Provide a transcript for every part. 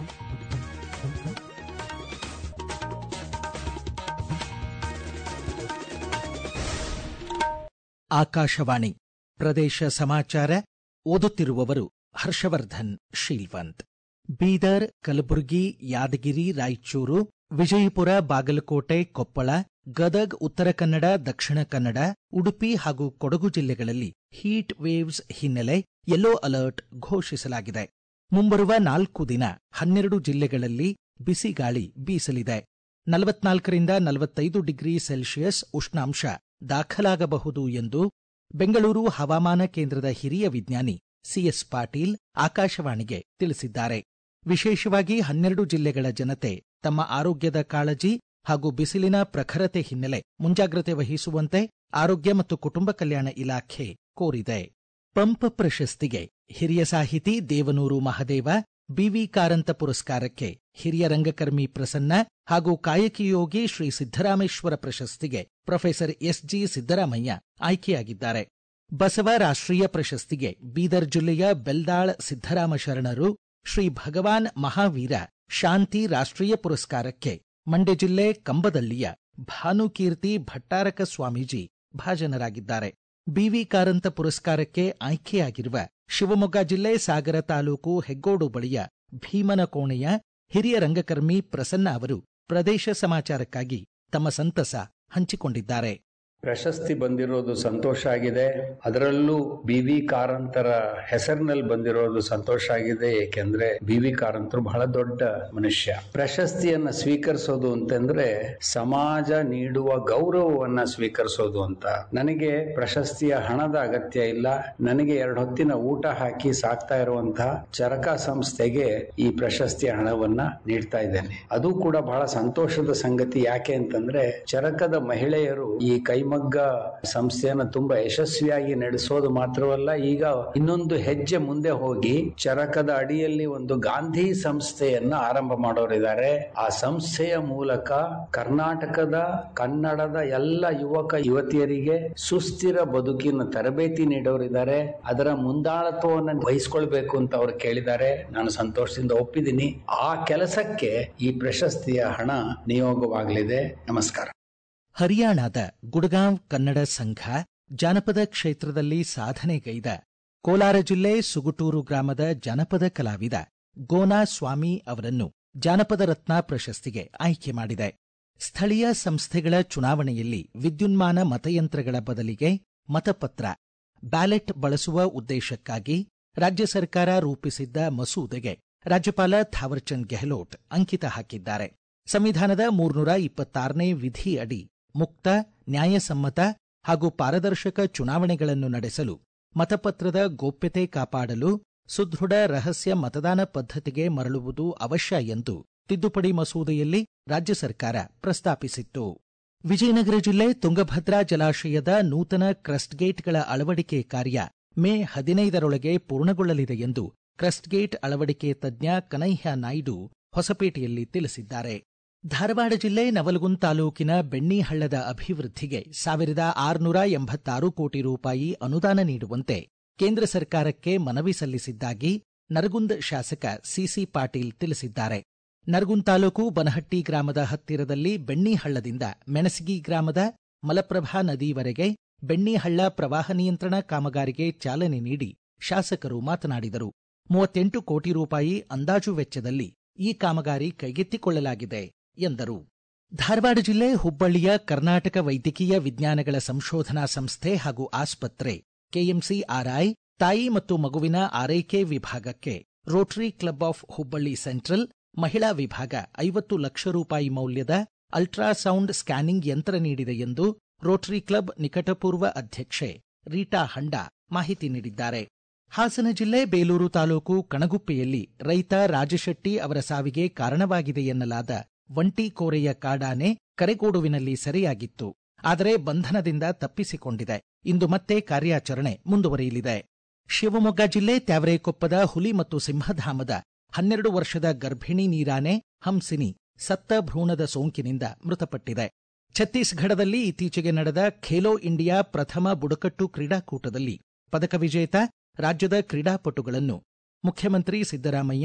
ಆಕಾಶವಾಣಿ ಪ್ರದೇಶ ಸಮಾಚಾರ ಓದುತ್ತಿರುವವರು ಹರ್ಷವರ್ಧನ್ ಶೀಲ್ವಂತ್ ಬೀದರ್ ಕಲಬುರಗಿ ಯಾದಗಿರಿ ರಾಯಚೂರು ವಿಜಯಪುರ ಬಾಗಲಕೋಟೆ ಕೊಪ್ಪಳ ಗದಗ್ ಉತ್ತರ ಕನ್ನಡ ದಕ್ಷಿಣ ಕನ್ನಡ ಉಡುಪಿ ಹಾಗೂ ಕೊಡಗು ಜಿಲ್ಲೆಗಳಲ್ಲಿ ಹೀಟ್ ವೇವ್ಸ್ ಹಿನ್ನೆಲೆ ಯೆಲ್ಲೋ ಅಲರ್ಟ್ ಘೋಷಿಸಲಾಗಿದೆ ಮುಂಬರುವ ನಾಲ್ಕು ದಿನ ಹನ್ನೆರಡು ಜಿಲ್ಲೆಗಳಲ್ಲಿ ಬಿಸಿಗಾಳಿ ಬೀಸಲಿದೆ ನಲವತ್ನಾಲ್ಕರಿಂದ ನಲವತ್ತೈದು ಡಿಗ್ರಿ ಸೆಲ್ಸಿಯಸ್ ಉಷ್ಣಾಂಶ ದಾಖಲಾಗಬಹುದು ಎಂದು ಬೆಂಗಳೂರು ಹವಾಮಾನ ಕೇಂದ್ರದ ಹಿರಿಯ ವಿಜ್ಞಾನಿ ಸಿಎಸ್ ಪಾಟೀಲ್ ಆಕಾಶವಾಣಿಗೆ ತಿಳಿಸಿದ್ದಾರೆ ವಿಶೇಷವಾಗಿ ಹನ್ನೆರಡು ಜಿಲ್ಲೆಗಳ ಜನತೆ ತಮ್ಮ ಆರೋಗ್ಯದ ಕಾಳಜಿ ಹಾಗೂ ಬಿಸಿಲಿನ ಪ್ರಖರತೆ ಹಿನ್ನೆಲೆ ಮುಂಜಾಗ್ರತೆ ವಹಿಸುವಂತೆ ಆರೋಗ್ಯ ಮತ್ತು ಕುಟುಂಬ ಕಲ್ಯಾಣ ಇಲಾಖೆ ಕೋರಿದೆ ಪಂಪ್ ಪ್ರಶಸ್ತಿಗೆ ಹಿರಿಯ ಸಾಹಿತಿ ದೇವನೂರು ಮಹದೇವ ಬಿವಿ ಕಾರಂತ ಪುರಸ್ಕಾರಕ್ಕೆ ಹಿರಿಯ ರಂಗಕರ್ಮಿ ಪ್ರಸನ್ನ ಹಾಗೂ ಕಾಯಕಿಯೋಗಿ ಶ್ರೀ ಸಿದ್ದರಾಮೇಶ್ವರ ಪ್ರಶಸ್ತಿಗೆ ಪ್ರೊಫೆಸರ್ ಎಸ್ಜಿ ಸಿದ್ದರಾಮಯ್ಯ ಆಯ್ಕೆಯಾಗಿದ್ದಾರೆ ಬಸವ ರಾಷ್ಟ್ರೀಯ ಪ್ರಶಸ್ತಿಗೆ ಬೀದರ್ ಜಿಲ್ಲೆಯ ಬೆಲ್ದಾಳ್ ಸಿದ್ದರಾಮ ಶರಣರು ಶ್ರೀ ಭಗವಾನ್ ಮಹಾವೀರ ಶಾಂತಿ ರಾಷ್ಟ್ರೀಯ ಪುರಸ್ಕಾರಕ್ಕೆ ಮಂಡ್ಯ ಜಿಲ್ಲೆ ಕಂಬದಳ್ಳಿಯ ಭಾನುಕೀರ್ತಿ ಭಟ್ಟಾರಕ ಸ್ವಾಮೀಜಿ ಭಾಜನರಾಗಿದ್ದಾರೆ ಬಿವಿ ಕಾರಂತ ಪುರಸ್ಕಾರಕ್ಕೆ ಆಯ್ಕೆಯಾಗಿರುವ ಶಿವಮೊಗ್ಗ ಜಿಲ್ಲೆ ಸಾಗರ ತಾಲೂಕು ಹೆಗ್ಗೋಡು ಬಳಿಯ ಭೀಮನಕೋಣೆಯ ಹಿರಿಯ ರಂಗಕರ್ಮಿ ಪ್ರಸನ್ನ ಅವರು ಪ್ರದೇಶ ಸಮಾಚಾರಕ್ಕಾಗಿ ತಮ್ಮ ಸಂತಸ ಹಂಚಿಕೊಂಡಿದ್ದಾರೆ ಪ್ರಶಸ್ತಿ ಬಂದಿರೋದು ಸಂತೋಷ ಆಗಿದೆ ಅದರಲ್ಲೂ ಬಿ ವಿ ಕಾರಂತರ ಹೆಸರಿನಲ್ಲಿ ಬಂದಿರೋದು ಸಂತೋಷ ಆಗಿದೆ ಏಕೆಂದ್ರೆ ಬಿ ವಿ ಕಾರಂತರು ಬಹಳ ದೊಡ್ಡ ಮನುಷ್ಯ ಪ್ರಶಸ್ತಿಯನ್ನ ಸ್ವೀಕರಿಸೋದು ಅಂತಂದ್ರೆ ಸಮಾಜ ನೀಡುವ ಗೌರವವನ್ನ ಸ್ವೀಕರಿಸೋದು ಅಂತ ನನಗೆ ಪ್ರಶಸ್ತಿಯ ಹಣದ ಅಗತ್ಯ ಇಲ್ಲ ನನಗೆ ಎರಡು ಹೊತ್ತಿನ ಊಟ ಹಾಕಿ ಸಾಕ್ತಾ ಇರುವಂತಹ ಚರಕ ಸಂಸ್ಥೆಗೆ ಈ ಪ್ರಶಸ್ತಿಯ ಹಣವನ್ನ ನೀಡ್ತಾ ಇದ್ದೇನೆ ಅದು ಕೂಡ ಬಹಳ ಸಂತೋಷದ ಸಂಗತಿ ಯಾಕೆ ಅಂತಂದ್ರೆ ಚರಕದ ಮಹಿಳೆಯರು ಈ ಕೈಮಗ್ಗ ಸಂಸ್ಥೆಯನ್ನ ತುಂಬಾ ಯಶಸ್ವಿಯಾಗಿ ನಡೆಸೋದು ಮಾತ್ರವಲ್ಲ ಈಗ ಇನ್ನೊಂದು ಹೆಜ್ಜೆ ಮುಂದೆ ಹೋಗಿ ಚರಕದ ಅಡಿಯಲ್ಲಿ ಒಂದು ಗಾಂಧಿ ಸಂಸ್ಥೆಯನ್ನ ಆರಂಭ ಮಾಡೋರಿದ್ದಾರೆ ಆ ಸಂಸ್ಥೆಯ ಮೂಲಕ ಕರ್ನಾಟಕದ ಕನ್ನಡದ ಎಲ್ಲ ಯುವಕ ಯುವತಿಯರಿಗೆ ಸುಸ್ಥಿರ ಬದುಕಿನ ತರಬೇತಿ ನೀಡೋರಿದ್ದಾರೆ ಅದರ ಮುಂದಾಳತ್ವವನ್ನು ವಹಿಸ್ಕೊಳ್ಬೇಕು ಅಂತ ಅವರು ಕೇಳಿದ್ದಾರೆ ನಾನು ಸಂತೋಷದಿಂದ ಒಪ್ಪಿದ್ದೀನಿ ಆ ಕೆಲಸಕ್ಕೆ ಈ ಪ್ರಶಸ್ತಿಯ ಹಣ ನಿಯೋಗವಾಗಲಿದೆ ನಮಸ್ಕಾರ ಹರಿಯಾಣದ ಗುಡಗಾಂವ್ ಕನ್ನಡ ಸಂಘ ಜಾನಪದ ಕ್ಷೇತ್ರದಲ್ಲಿ ಸಾಧನೆಗೈದ ಕೋಲಾರ ಜಿಲ್ಲೆ ಸುಗುಟೂರು ಗ್ರಾಮದ ಜಾನಪದ ಕಲಾವಿದ ಗೋನಾ ಸ್ವಾಮಿ ಅವರನ್ನು ಜಾನಪದ ರತ್ನ ಪ್ರಶಸ್ತಿಗೆ ಆಯ್ಕೆ ಮಾಡಿದೆ ಸ್ಥಳೀಯ ಸಂಸ್ಥೆಗಳ ಚುನಾವಣೆಯಲ್ಲಿ ವಿದ್ಯುನ್ಮಾನ ಮತಯಂತ್ರಗಳ ಬದಲಿಗೆ ಮತಪತ್ರ ಬ್ಯಾಲೆಟ್ ಬಳಸುವ ಉದ್ದೇಶಕ್ಕಾಗಿ ರಾಜ್ಯ ಸರ್ಕಾರ ರೂಪಿಸಿದ್ದ ಮಸೂದೆಗೆ ರಾಜ್ಯಪಾಲ ಥಾವರ್ಚಂದ್ ಗೆಹ್ಲೋಟ್ ಅಂಕಿತ ಹಾಕಿದ್ದಾರೆ ಸಂವಿಧಾನದ ಮೂರ್ನೂರ ಇಪ್ಪತ್ತಾರನೇ ವಿಧಿ ಅಡಿ ಮುಕ್ತ ನ್ಯಾಯಸಮ್ಮತ ಹಾಗೂ ಪಾರದರ್ಶಕ ಚುನಾವಣೆಗಳನ್ನು ನಡೆಸಲು ಮತಪತ್ರದ ಗೋಪ್ಯತೆ ಕಾಪಾಡಲು ಸುದೃಢ ರಹಸ್ಯ ಮತದಾನ ಪದ್ಧತಿಗೆ ಮರಳುವುದು ಅವಶ್ಯ ಎಂದು ತಿದ್ದುಪಡಿ ಮಸೂದೆಯಲ್ಲಿ ರಾಜ್ಯ ಸರ್ಕಾರ ಪ್ರಸ್ತಾಪಿಸಿತ್ತು ವಿಜಯನಗರ ಜಿಲ್ಲೆ ತುಂಗಭದ್ರಾ ಜಲಾಶಯದ ನೂತನ ಕ್ರಸ್ಟ್ಗೇಟ್ಗಳ ಅಳವಡಿಕೆ ಕಾರ್ಯ ಮೇ ಹದಿನೈದರೊಳಗೆ ಪೂರ್ಣಗೊಳ್ಳಲಿದೆ ಎಂದು ಕ್ರಸ್ಟ್ಗೇಟ್ ಅಳವಡಿಕೆ ತಜ್ಞ ಕನಯ್ಯ ನಾಯ್ಡು ಹೊಸಪೇಟೆಯಲ್ಲಿ ತಿಳಿಸಿದ್ದಾರೆ ಧಾರವಾಡ ಜಿಲ್ಲೆ ನವಲಗುಂದ ತಾಲೂಕಿನ ಬೆಣ್ಣಿಹಳ್ಳದ ಅಭಿವೃದ್ಧಿಗೆ ಸಾವಿರದ ಆರುನೂರ ಎಂಬತ್ತಾರು ಕೋಟಿ ರೂಪಾಯಿ ಅನುದಾನ ನೀಡುವಂತೆ ಕೇಂದ್ರ ಸರ್ಕಾರಕ್ಕೆ ಮನವಿ ಸಲ್ಲಿಸಿದ್ದಾಗಿ ನರಗುಂದ್ ಶಾಸಕ ಸಿಸಿ ಪಾಟೀಲ್ ತಿಳಿಸಿದ್ದಾರೆ ನರಗುಂದ್ ತಾಲೂಕು ಬನಹಟ್ಟಿ ಗ್ರಾಮದ ಹತ್ತಿರದಲ್ಲಿ ಬೆಣ್ಣಿಹಳ್ಳದಿಂದ ಮೆಣಸಗಿ ಗ್ರಾಮದ ಮಲಪ್ರಭಾ ನದಿವರೆಗೆ ಬೆಣ್ಣಿಹಳ್ಳ ಪ್ರವಾಹ ನಿಯಂತ್ರಣ ಕಾಮಗಾರಿಗೆ ಚಾಲನೆ ನೀಡಿ ಶಾಸಕರು ಮಾತನಾಡಿದರು ಮೂವತ್ತೆಂಟು ಕೋಟಿ ರೂಪಾಯಿ ಅಂದಾಜು ವೆಚ್ಚದಲ್ಲಿ ಈ ಕಾಮಗಾರಿ ಕೈಗೆತ್ತಿಕೊಳ್ಳಲಾಗಿದೆ ಎಂದರು ಧಾರವಾಡ ಜಿಲ್ಲೆ ಹುಬ್ಬಳ್ಳಿಯ ಕರ್ನಾಟಕ ವೈದ್ಯಕೀಯ ವಿಜ್ಞಾನಗಳ ಸಂಶೋಧನಾ ಸಂಸ್ಥೆ ಹಾಗೂ ಆಸ್ಪತ್ರೆ ಕೆಎಂಸಿ ಆರ್ಐ ತಾಯಿ ಮತ್ತು ಮಗುವಿನ ಆರೈಕೆ ವಿಭಾಗಕ್ಕೆ Rotary Club of Hubballi Central ಮಹಿಳಾ ವಿಭಾಗ ಐವತ್ತು ಲಕ್ಷ ರೂಪಾಯಿ ಮೌಲ್ಯದ ಅಲ್ಟ್ರಾಸೌಂಡ್ ಸ್ಕ್ಯಾನಿಂಗ್ ಯಂತ್ರ ನೀಡಿದೆ ಎಂದು ರೋಟರಿ ಕ್ಲಬ್ ನಿಕಟಪೂರ್ವ ಅಧ್ಯಕ್ಷೆ ರೀಟಾ ಹಂಡಾ ಮಾಹಿತಿ ನೀಡಿದ್ದಾರೆ ಹಾಸನ ಜಿಲ್ಲೆ ಬೇಲೂರು ತಾಲೂಕು ಕಣಗುಪ್ಪೆಯಲ್ಲಿ ರೈತ ರಾಜಶೆಟ್ಟಿ ಅವರ ಸಾವಿಗೆ ಕಾರಣವಾಗಿದೆ ಎನ್ನಲಾದ ಒಂಟಿಕೋರೆಯ ಕಾಡಾನೆ ಕರೆಗೋಡುವಿನಲ್ಲಿ ಸೆರೆಯಾಗಿತ್ತು ಆದರೆ ಬಂಧನದಿಂದ ತಪ್ಪಿಸಿಕೊಂಡಿದೆ ಇಂದು ಮತ್ತೆ ಕಾರ್ಯಾಚರಣೆ ಮುಂದುವರಿಯಲಿದೆ ಶಿವಮೊಗ್ಗ ಜಿಲ್ಲೆ ತ್ಯಾವರೆಕೊಪ್ಪದ ಹುಲಿ ಮತ್ತು ಸಿಂಹಧಾಮದ ಹನ್ನೆರಡು ವರ್ಷದ ಗರ್ಭಿಣಿ ನೀರಾನೆ ಹಂಸಿನಿ ಸತ್ತ ಭ್ರೂಣದ ಸೋಂಕಿನಿಂದ ಮೃತಪಟ್ಟಿದೆ ಛತ್ತೀಸ್ಗಢದಲ್ಲಿ ಇತ್ತೀಚೆಗೆ ನಡೆದ ಖೇಲೋ ಇಂಡಿಯಾ ಪ್ರಥಮ ಬುಡಕಟ್ಟು ಕ್ರೀಡಾಕೂಟದಲ್ಲಿ ಪದಕ ವಿಜೇತ ರಾಜ್ಯದ ಕ್ರೀಡಾಪಟುಗಳನ್ನು ಮುಖ್ಯಮಂತ್ರಿ ಸಿದ್ದರಾಮಯ್ಯ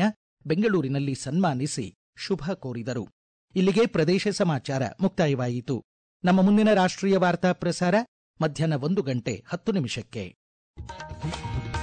ಬೆಂಗಳೂರಿನಲ್ಲಿ ಸನ್ಮಾನಿಸಿ ಶುಭ ಕೋರಿದರು ಇಲ್ಲಿಗೆ ಪ್ರದೇಶ ಸಮಾಚಾರ ಮುಕ್ತಾಯವಾಯಿತು ನಮ್ಮ ಮುಂದಿನ ರಾಷ್ಟ್ರೀಯ ವಾರ್ತಾ ಪ್ರಸಾರ ಮಧ್ಯಾಹ್ನ ಒಂದು ಗಂಟೆ ಹತ್ತು ನಿಮಿಷಕ್ಕೆ